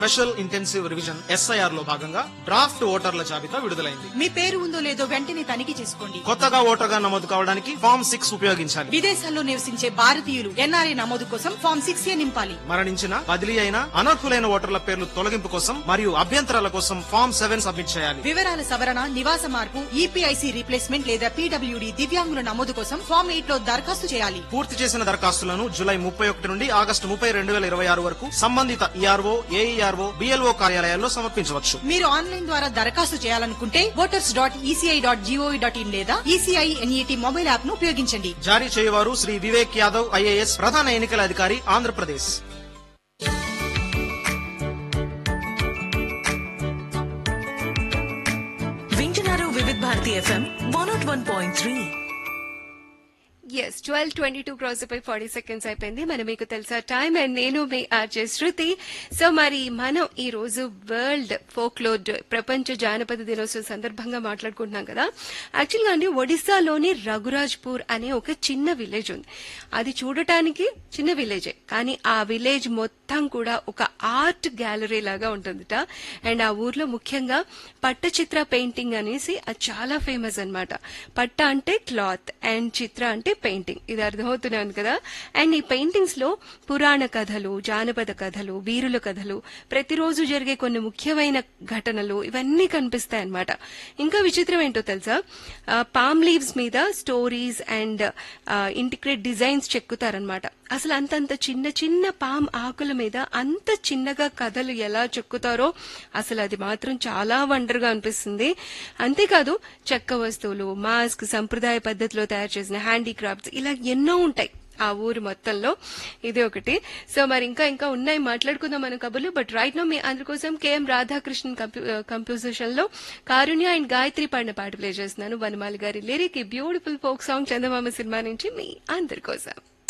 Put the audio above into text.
special intensive revision SIR లో భాగంగా draft ఓటర్ల జాబితా విడుదలైంది మీ పేరు ఉందో లేదో వెంటనే తనిఖీ చేసుకోండి కొత్తగా ఓటర్గా నమోదు కావడానికి ఫామ్ సిక్స్ ఉపయోగించాలి విదేశాల్లో నివసించే భారతీయులు ఎన్ఆర్ఐ నమోదు కోసం ఫామ్ సిక్స్ ఏ నింపాలి మరణించిన బదిలీ అయిన అనర్హులైన ఓటర్ల పేర్లు తొలగింపు కోసం మరియు అభ్యంతరాల కోసం ఫామ్ సెవెన్ సబ్మిట్ చేయాలి వివరాల సవరణ నివాస మార్పు ఈపీఐసి రీప్లేస్మెంట్ లేదా పీడబ్ల్యూడి దివ్యాంగుల నమోదు కోసం ఫామ్ ఎయిట్ లో దరఖాస్తు చేయాలి పూర్తి చేసిన దరఖాస్తులను జూలై ముప్పై ఒకటి నుండి ఆగస్టు ముప్పై రెండు వేల ఇరవై ఆరు వరకు సంబంధిత ఈఆర్ఓ ఏఈఆర్ఓ బిఎల్ఓ కార్యాలయాల్లో సమర్పించవచ్చు మీరు ఆన్లైన్ ద్వారా దరఖాస్తు చేయాలనుకుంటే voters dot ECI dot GOV dot in లేదా ఈసీఐ ఎన్ఈటీ మొబైల్ యాప్ ను ఉపయోగించండి జారీ చేయవారు శ్రీ వివేక్ యాదవ్ ఐఏఎస్ ప్రధాన ఎన్నికల అధికారి ఆంధ్రప్రదేశ్ వింటున్నారు Vividh Bharati FM one not one point three yes twelve twenty two cross అయిపోయి ఫార్టీ సెకండ్స్ అయిపోయింది మరి మీకు తెలుసా టైం అండ్ నేను మీ ఆర్జే శృతి సో మరి మనం ఈ రోజు వరల్డ్ ఫోక్లోడ్ ప్రపంచ జానపద దినోత్సవం సందర్భంగా మాట్లాడుకుంటున్నాం కదా యాక్చువల్ గా అండి ఒడిశాలోని రఘురాజ్పూర్ అనే ఒక చిన్న విలేజ్ ఉంది అది చూడటానికి చిన్న విలేజే కానీ ఆ విలేజ్ మొత్తం కూడా ఒక ఆర్ట్ గ్యాలరీ లాగా ఉంటుందిట అండ్ ఆ ఊర్లో ముఖ్యంగా పట్టచిత్ర పెయింటింగ్ అనేసి అది చాలా ఫేమస్ అన్నమాట పట్ట అంటే క్లాత్ అండ్ చిత్ర అంటే పెయింటింగ్ ఇది అర్థమవుతున్నాను కదా అండ్ ఈ పెయింటింగ్స్ లో పురాణ కథలు జానపద కథలు వీరుల కథలు ప్రతిరోజు జరిగే కొన్ని ముఖ్యమైన ఘటనలు ఇవన్నీ కనిపిస్తాయి అన్నమాట ఇంకా విచిత్రం ఏంటో తెలుసా పామ్ లీవ్స్ మీద స్టోరీస్ అండ్ ఇంటిగ్రేట్ డిజైన్స్ చెక్కుతారనమాట అసలు అంతంత చిన్న చిన్న పామ్ ఆకుల మీద అంత చిన్నగా కథలు ఎలా చెక్కుతారో అసలు అది మాత్రం చాలా వండర్గా అనిపిస్తుంది అంతేకాదు చెక్క వస్తువులు మాస్క్ సంప్రదాయ పద్ధతిలో తయారు చేసిన హ్యాండీక్రాఫ్ట్స్ ఇలా ఎన్నో ఉంటాయి ఆ ఊరు మొత్తంలో ఇది ఒకటి సో మరి ఇంకా ఇంకా ఉన్నాయి మాట్లాడుకుందాం మన కబుర్లు బట్ రైట్ నో మీ అందరి కోసం కేఎం రాధాకృష్ణన్ కంపోజిషన్ లో కారుణ్య అండ్ గాయత్రి పాడిన పాట ప్లే చేస్తున్నాను వనమాలి గారి lyric beautiful folk song Chandamama cinema నుంచి మీ అందరి కోసం